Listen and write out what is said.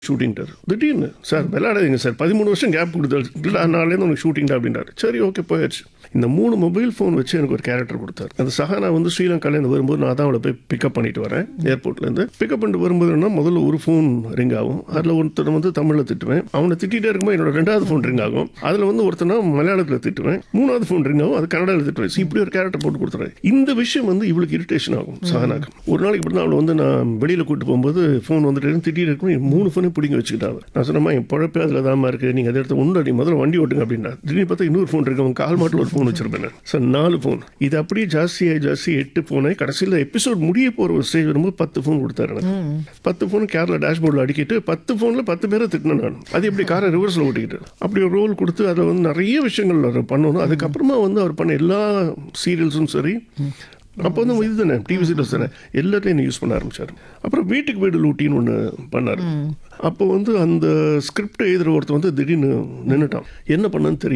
ஷூட்டிங்டார் திடீர்னு sir விளையாடாதீங்க sir பதிமூணு வருஷம் கேப் கொடுத்தாரு இல்லை நாளையிலேருந்து உனக்கு ஷூட்டிங்டா அப்படின்றாரு சரி ஓகே போயாச்சு இந்த மூணு மொபைல் ஃபோன் வச்சு எனக்கு ஒரு கேரக்டர் கொடுத்தாரு அந்த சஹானா வந்து ஸ்ரீலங்காலேருந்து வரும்போது நான் தான் அவளை போய் பிக்கப் பண்ணிட்டு வரேன் ஏர்போர்ட்லேருந்து பிக்கப் பண்ணிட்டு வரும்போது என்ன முதல்ல ஒரு ஃபோன் ரிங் ஆகும் அதில் ஒருத்தர் வந்து தமிழில் திட்டுவேன் அவனை திட்டிகிட்டே இருக்கும்போது என்னோட ரெண்டாவது ஃபோன் ரிங் ஆகும் அதில் வந்து ஒருத்தனா மலையாளத்தில் திட்டுவேன் மூணாவது ஃபோன் ரிங் ஆகும் அது கன்னடாவில் திட்டுவேன் So, இப்படி ஒரு கேரக்டர் போட்டு கொடுத்துறேன் இந்த விஷயம் வந்து இவளுக்கு இரிட்டேஷன் ஆகும் சஹானாக்கு ஒரு நாளைக்கு இப்படி தான் அவளை வந்து நான் வெளியில் கூட்டு போகும்போது ஃபோன் வந்துட்டு திட்டிட்டு இருக்கும் மூணு ஃபோனையும் பிடிங்க வச்சுக்கிட்டாங்க நான் சொன்னமா என் பழப்பே அதில் தான் இருக்குது நீங்கள் அதை எடுத்து ஒன்று நீ முதல்ல வண்டி ஓட்டுங்க அப்படின்னா திடீர்னு பார்த்தா இன்னொரு ஃபோன் இருக்கு அவன் கால் மாட்டில் ஒரு ஃபோன் வச்சிருப்பேன் நான். சார் நாலு ஃபோன் இது அப்படியே ஜாஸ்தியாகி ஜாஸ்தி எட்டு ஃபோனை கடைசியில் எபிசோட் முடிய போகிற ஒரு ஸ்டேஜ் வரும்போது பத்து ஃபோன் கொடுத்தாரு எனக்கு பத்து ஃபோன் கேரளா டேஷ்போர்டில் அடிக்கிட்டு பத்து ஃபோனில் பத்து பேரை திட்டினேன் நான் அது எப்படி காரை ரிவர்ஸில் ஓட்டிக்கிட்டு அப்படி ஒரு ரோல் கொடுத்து அதில் வந்து நிறைய விஷயங்கள் அவர் பண்ணணும் அதுக்கப்புறமா வந்து அவர் பண்ண எல்லா சீரியல்ஸும் சரி அப்போ வந்து இது தானே டிவி சீரியல்ஸ் தானே எல்லாத்தையும் யூஸ் பண்ண ஆரம்பிச்சார் அப்புறம் வீட்டுக்கு வீடு லூட்டின்னு ஒன்று பண்ணார் அப்போ வந்து அந்த ஸ்கிரிப்ட் எழுதுகிற ஒருத்தர் வந்து திடீர்னு நின்றுட்டான் என்ன பண்ணன்னு தெரியல